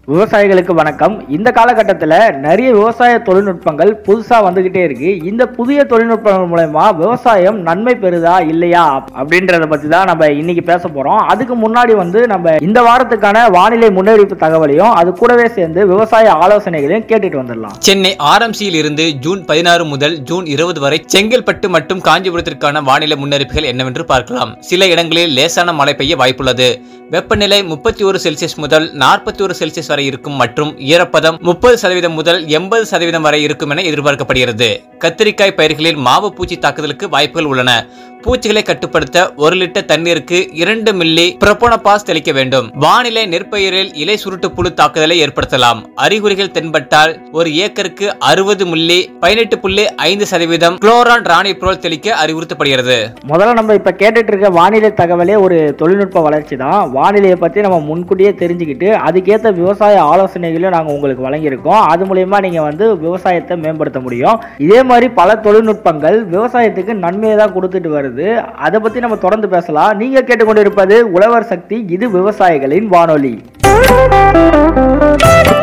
விவசாயிகளுக்கு வணக்கம் இந்த காலகட்டத்தில் நிறைய விவசாய தொழில்நுட்பங்கள் புதுசாக வந்துக்கிட்டே இருக்கு இந்த புதிய தொழில்நுட்பங்கள் மூலயமா விவசாயம் நன்மை பெறுதா இல்லையா அப்படின்றத பற்றி தான் நம்ம இன்னைக்கு பேச போகிறோம் அதுக்கு முன்னாடி வந்து நம்ம இந்த வாரத்துக்கான வானிலை முன்னறிவிப்பு தகவலையும் அது கூடவே சேர்ந்து விவசாய ஆலோசனைகளையும் கேட்டுட்டு வந்துடலாம் சென்னை ஆர்எம்சியில் இருந்து ஜூன் பதினாறு முதல் ஜூன் இருபது வரை செங்கல்பட்டு மற்றும் காஞ்சிபுரத்திற்கான வானிலை முன்னறிப்புகள் என்னவென்று பார்க்கலாம் சில இடங்களில் லேசான மழை பெய்ய வாய்ப்புள்ளது வெப்பநிலை முப்பத்தி ஒரு செல்சியஸ் முதல் நாற்பத்தி ஒரு செல்சியஸ் வரை இருக்கும் மற்றும் ஈரப்பதம் முப்பது சதவீதம் முதல் எண்பது சதவீதம் வரை இருக்கும் என எதிர்பார்க்கப்படுகிறது கத்திரிக்காய் பயிர்களில் மாவு பூச்சி தாக்குதலுக்கு வாய்ப்புகள் உள்ளன பூச்சிகளை கட்டுப்படுத்த ஒரு லிட்டர் தண்ணீருக்கு இரண்டு மில்லி புரோபோனபாஸ் தெளிக்க வேண்டும் வானிலை நெற்பயிரில் இலை சுருட்டு புழு தாக்குதலை ஏற்படுத்தலாம் அறிகுறிகள் தென்பட்டால் ஒரு ஏக்கருக்கு அறுபது மில்லி பதினெட்டு புள்ளி ஐந்து சதவீதம் குளோரான் ராணிப்ரோல் தெளிக்க அறிவுறுத்தப்படுகிறது முதல்ல நம்ம இப்போ கேட்டுட்டு இருக்க வானிலை தகவலே ஒரு தொழில்நுட்ப வளர்ச்சி தான் வானிலையை பற்றி நம்ம முன்கூட்டியே தெரிஞ்சுக்கிட்டு அதுக்கேற்ற விவசாய ஆலோசனைகளையும் நாங்கள் உங்களுக்கு வழங்கியிருக்கோம் அது மூலயமா நீங்கள் வந்து விவசாயத்தை மேம்படுத்த முடியும் இதே மாதிரி பல தொழில்நுட்பங்கள் விவசாயத்துக்கு நன்மையை தான் கொடுத்துட்டு வருது அதை பற்றி நம்ம தொடர்ந்து பேசலாம் நீங்கள் கேட்டுக்கொண்டிருப்பது உழவர் சக்தி இது விவசாயிகளின் வானொலி